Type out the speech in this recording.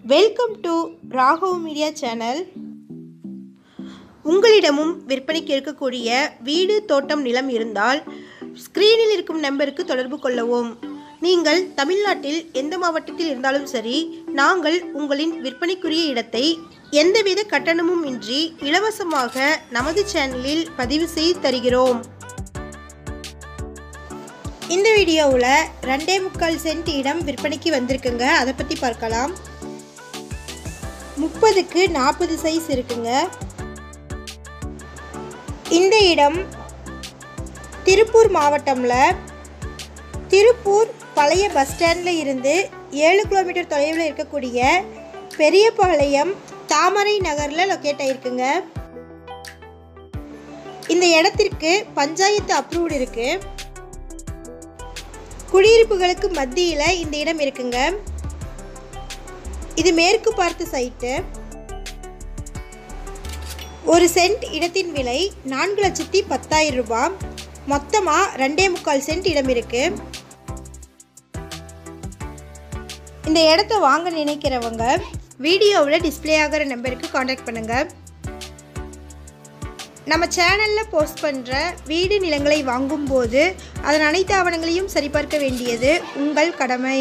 welcome to Raghav media channel உங்களிடமும் விற்பனைக்கு இருக்கக்கூடிய வீடு தோட்டம் நிலம் இருந்தால் ஸ்க்ரீனில் இருக்கும் நம்பருக்கு தொடர்பு கொள்ளவும் நீங்கள் தமிழ்நாட்டில் எந்த மாவட்டத்தில் இருந்தாலும் சரி நாங்கள் உங்களின் விற்பனைக்குரிய இடத்தை எந்தவித கட்டணமும் இன்றி இலவசமாக நமது சேனலில் பதிவு செய்து தருகிறோம் இந்த வீடியோவில் ரெண்டே முக்கால் சென்ட் இடம் விற்பனைக்கு வந்திருக்குங்க அதை பற்றி பார்க்கலாம் முப்பதுக்கு நாற்பது சைஸ் இருக்குங்க இந்த இடம் திருப்பூர் மாவட்டம்ல திருப்பூர் பழைய பஸ் ஸ்டாண்டில் இருந்து ஏழு கிலோமீட்டர் தொலைவில் இருக்கக்கூடிய பெரியபாளையம் தாமரை நகரில் லொக்கேட் ஆயிருக்குங்க இந்த இடத்திற்கு பஞ்சாயத்து அப்ரூவ்டு இருக்கு குடியிருப்புகளுக்கு மத்தியில் இந்த இடம் இருக்குங்க இது மேற்கு பார்த்த சைட்டு ஒரு சென்ட் இடத்தின் விலை நான்கு லட்சத்தி பத்தாயிரம் ரூபாய் மொத்தமாக ரெண்டே முக்கால் சென்ட் இடம் இருக்கு இந்த இடத்த வாங்க நினைக்கிறவங்க வீடியோவில் டிஸ்ப்ளே ஆகிற நம்பருக்கு காண்டாக்ட் பண்ணுங்க நம்ம சேனலில் போஸ்ட் பண்ணுற வீடு நிலங்களை வாங்கும்போது அதன் அனைத்து ஆவணங்களையும் சரிபார்க்க வேண்டியது உங்கள் கடமை